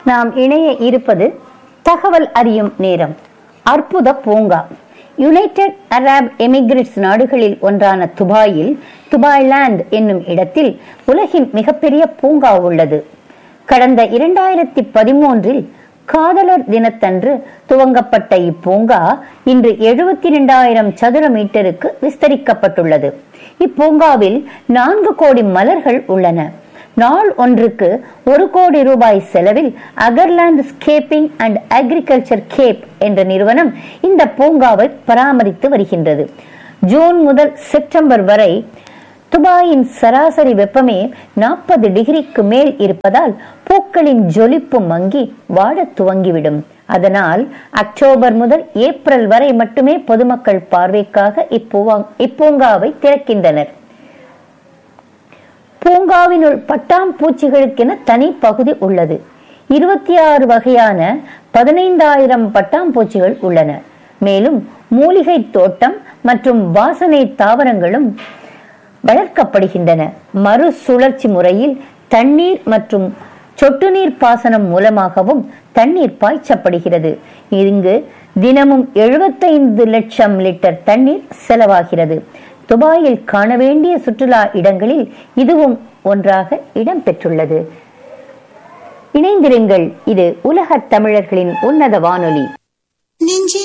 நாம் இணைய இருப்பது தகவல் அறியும் நேரம் அற்புத பூங்கா யுனைடெட் அரப் எமிகிரேட்ஸ் நாடுகளில் ஒன்றான துபாயில் துபாய்லாந்து என்னும் இடத்தில் உலகின் மிகப்பெரிய பூங்கா உள்ளது கடந்த இரண்டாயிரத்தி பதிமூன்றில் காதலர் தினத்தன்று துவங்கப்பட்ட இப்பூங்கா இன்று எழுபத்தி இரண்டாயிரம் சதுர மீட்டருக்கு விஸ்தரிக்கப்பட்டுள்ளது இப்பூங்காவில் நான்கு கோடி மலர்கள் உள்ளன நாள் ஒன்றுக்கு ஒரு கோடி ரூபாய் செலவில் அகர்லாந்து ஸ்கேப்பிங் அண்ட் அக்ரிகல்ச்சர் கேப் என்ற நிறுவனம் இந்த பூங்காவை பராமரித்து வருகின்றது ஜூன் முதல் செப்டம்பர் வரை துபாயின் சராசரி வெப்பமே நாற்பது டிகிரிக்கு மேல் இருப்பதால் பூக்களின் ஜொலிப்பு மங்கி வாடத் துவங்கிவிடும் அதனால் அக்டோபர் முதல் ஏப்ரல் வரை மட்டுமே பொதுமக்கள் பார்வைக்காக இப்பூவா இப்பூங்காவை திறக்கின்றனர் பூங்காவினுள் பட்டாம்பூச்சிகளுக்கென தனி பகுதி உள்ளது இருபத்தி ஆறு வகையான பதினைந்தாயிரம் பட்டாம்பூச்சிகள் உள்ளன மேலும் மூலிகை தோட்டம் மற்றும் வாசனை தாவரங்களும் வளர்க்கப்படுகின்றன மறுசுழற்சி முறையில் தண்ணீர் மற்றும் சொட்டு நீர் பாசனம் மூலமாகவும் தண்ணீர் பாய்ச்சப்படுகிறது இங்கு தினமும் எழுபத்தைந்து லட்சம் லிட்டர் தண்ணீர் செலவாகிறது துபாயில் காண வேண்டிய சுற்றுலா இடங்களில் இதுவும் ஒன்றாக இடம்பெற்றுள்ளது இணைந்திருங்கள் இது உலகத் தமிழர்களின் உன்னத வானொலி நெஞ்சில்